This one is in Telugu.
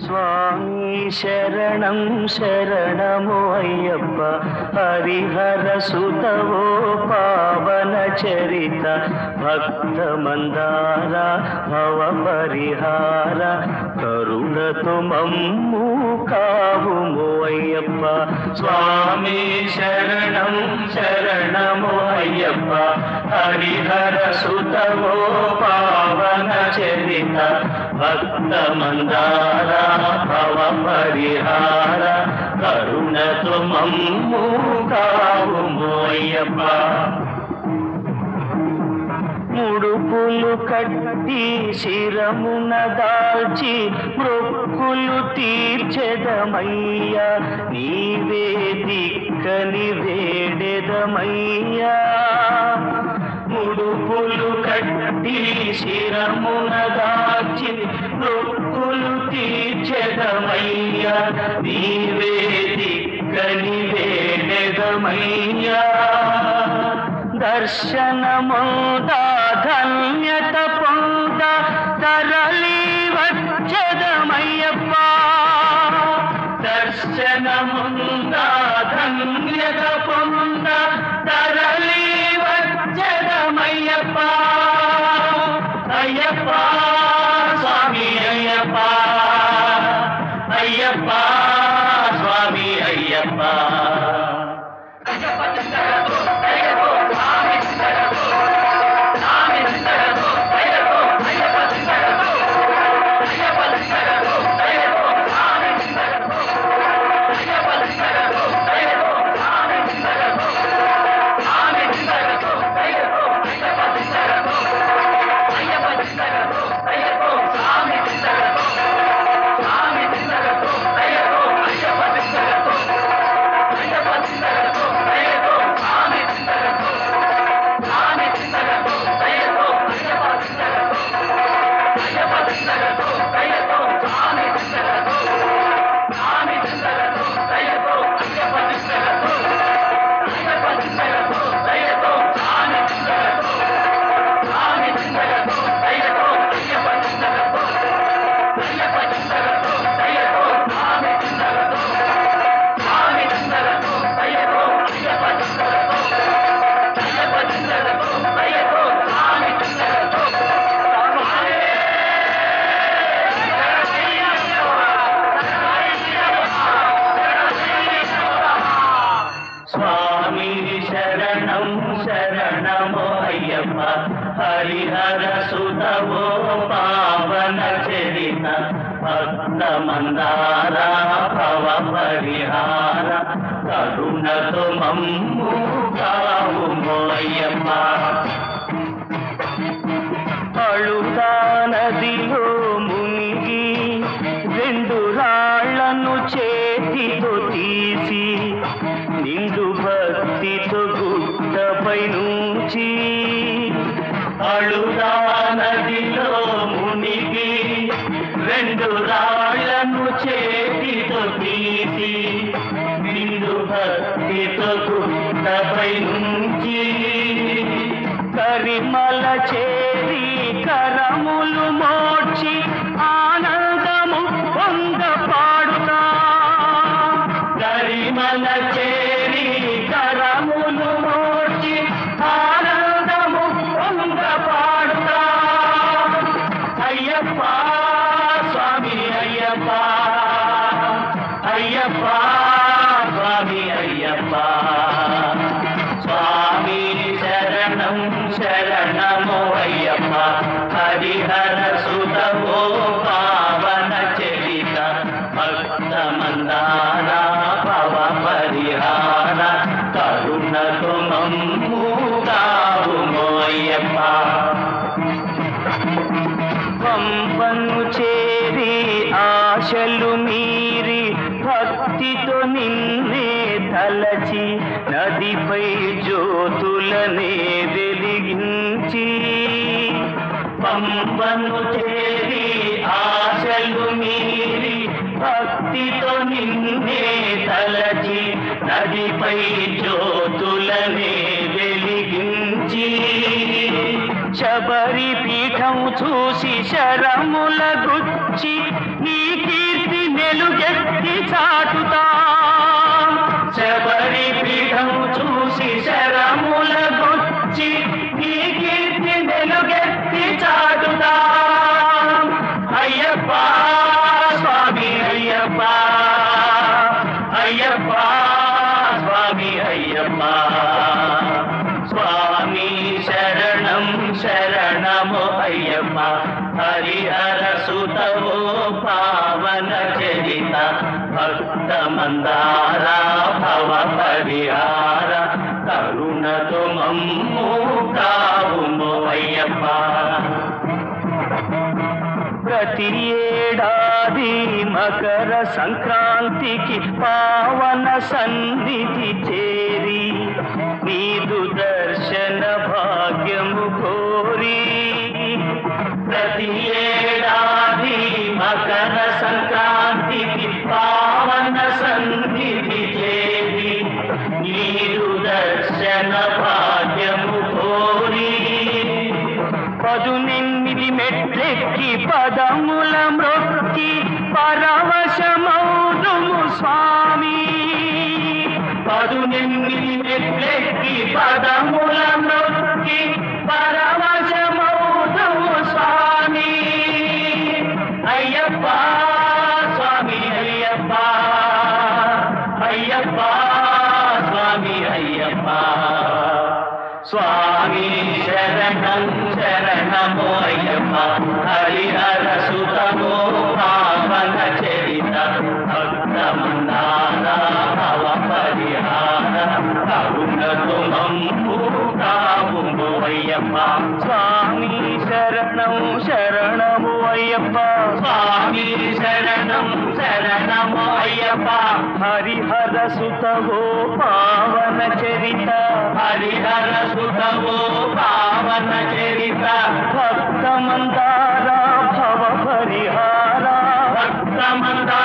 స్వామి శరణం శరణము అయ్యప్ప హరిహర సుతవో పావన చరిత భక్త మందార భవ పరిహార కరుణతో మమ్ము కావుము అయ్యప్ప స్వామి శరణం శరణము అయ్యప్ప హరిహర సుతవో పావన చరిత భక్త మందార భవ పరిహార కరుణతో మమ్ము కావుము అయ్యప్ప ముడుపులు కట్టి శిరమున దాల్చి మృక్కులు తీర్చెదమయ్యా నీవే దిక్కని వేడెదమయ్యా ముడుపులు కట్టి శిరమున దాల్చి మృక్కులు తీర్చెదమయ్యా నీవే దిక్కని వేడెదమయ్యా దర్శనముంద ధన్యత పొంద తరలి వచ్చదమయ్యప్ప దర్శనముంద ధన్యత పొంద తరలి వచ్చదమయ్యప్ప అయ్యప్ప స్వామి అయ్యప్ప అయ్యప్ప స్వామి అయ్యప్ప స్వామి శరణం శరణమో అయ్యప్ప హరిహర సుతవో పావన చరిత భక్త మందార భవ పరిహార కరుణతో మమ్ము కావుమో అయ్యప్ప అழுతా నదిలో మునిగి రెండు రాళ్లను చేతితో తీసి నిండు భక్తితో గుట్టపై నుంచి అழுతా నదిలో మునిగి రెండు రాళ్లను చేతితో తీసి నిండు భక్తితో గుట్టపై నుంచి కరిమల చేరి కరములు మోడ్చి ఆనందము పొంద పాడుతా కరిమల చేరి కరములు మోడ్చి ఆనందము పొంద పాడుతా అయ్యప్ప స్వామి అయ్యప్ప అయ్యప్ప స్వామి అయ్యప్ప స్వామి శరణం శరణమో అయ్యప్ప హరిహర సుతమో పావన చరిత భక్త మందార భవ పరిహార కరుణతో మమ్ము కావుమో అయ్యప్ప పంపను చేరి ఆశలు మీరి భక్తితో నిన్నే తలచి నదిపై జ్యోతులనే వెలిగించి పంపను చేరి ఆశలు మీరి భక్తితో నిన్నే తలచి నదిపై జ్యోతులనే వెలిగించి శబరి పీఠం చూసి శరముల గుచ్చి నీ కీర్తి వెలుగెత్తి చాటుతా శబరి పీఠం చూసి శరముల గుచ్చి నీ కీర్తి వెలుగెత్తి చాటుతా అయ్యప్ప స్వామి అయ్యప్ప అయ్యప్ప స్వామి అయ్యప్ప స్వామి శరణం శరణము అయ్యప్ప హరిహర సుతవో పావన చరిత భక్త మందార భవ పరిహార కరుణతో మమ్ము కావుము అయ్యప్ప ప్రతి ఏడాది మకర సంక్రాంతికి పావన సన్నిధి చేరి నీదు దర్శన భాగ్యము కోరి ప్రతి ఏడాది మకర సంక్రాంతికి పావన సన్నిధి చేరి నీదు దర్శన భాగ్యము కోరి పదునెనిమిది మెట్లెక్కి పదముల మ్రొక్కి పరవశమౌదుము స్వామి పదునెనిమిది మెట్లెక్కి పదముల మ్రొక్కి పరవశమౌదుము స్వామి అయ్యప్ప స్వామి అయ్యప్ప అయ్యప్ప స్వామి అయ్యప్ప స్వామి శరణం శరణమో అయ్యప్ప హరిహర సుతమో పావన చరిత భక్త మందార భవ పరిహార కరుణతో మమ్ము కావుము అయ్యప్ప స్వామి శరణం శరణము అయ్యప్ప స్వామి శరణం శరణము అయ్యప్ప హరిహర సుతవో పావన చరిత హరిహర సుతవో పావన చరిత భక్త మందార భవ పరిహార భక్త మందార